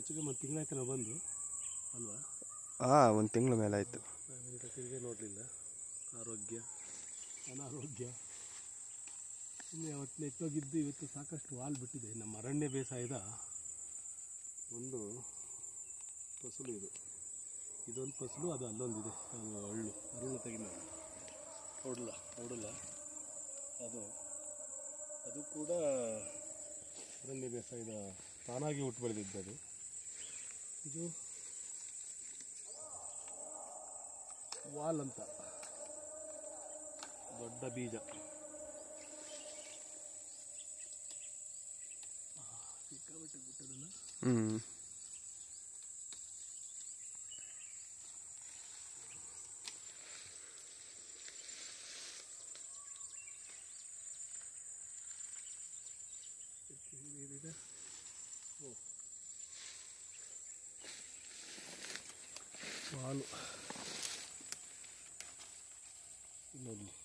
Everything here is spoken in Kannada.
ಹೆಚ್ಚಿಗೆ ಒಂದು ತಿಂಗಳಾಯ್ತು ನಾವು ಬಂದು ಅಲ್ವಾ ಹಾಂ ಒಂದು ತಿಂಗಳ ಮೇಲೆ ಆಯಿತು ನಾವೀಗ ತಿರುಗಿ ನೋಡಲಿಲ್ಲ ಆರೋಗ್ಯ ಅನಾರೋಗ್ಯ ಸುಮ್ಮನೆ ಅವತ್ತು ನೆಟ್ಟೋಗಿದ್ದು ಇವತ್ತು ಸಾಕಷ್ಟು ವಾಲ್ ಬಿಟ್ಟಿದೆ ನಮ್ಮ ಅರಣ್ಯ ಬೇಸಾಯದ ಒಂದು ಫಸಲು ಇದು ಇದೊಂದು ಫಸಲು ಅದು ಅಲ್ಲೊಂದಿದೆ ಅದು ಹಳ್ಳು ಅರುಳು ತೆಗಿನ ಹೊಡಲ ಹೊಡಲ ಅದು ಅದು ಕೂಡ ಅರಣ್ಯ ಬೇಸಾಯದ ತಾನಾಗಿ ಹುಟ್ಟು ಬೆಳೆದಿದ್ದದು ಇದು ವಾಲ್ ಅಂತ ದೊಡ್ಡ ಬೀಜ ಸಿಕ್ಕಾಬಿಟ್ಟೆ ಬಿಟ್ಟದಲ್ಲ ಹ್ಞೂ ಇದಿದೆ ಓ ವಾಲು ಇಲ್ಲಿ ನೋಡಿ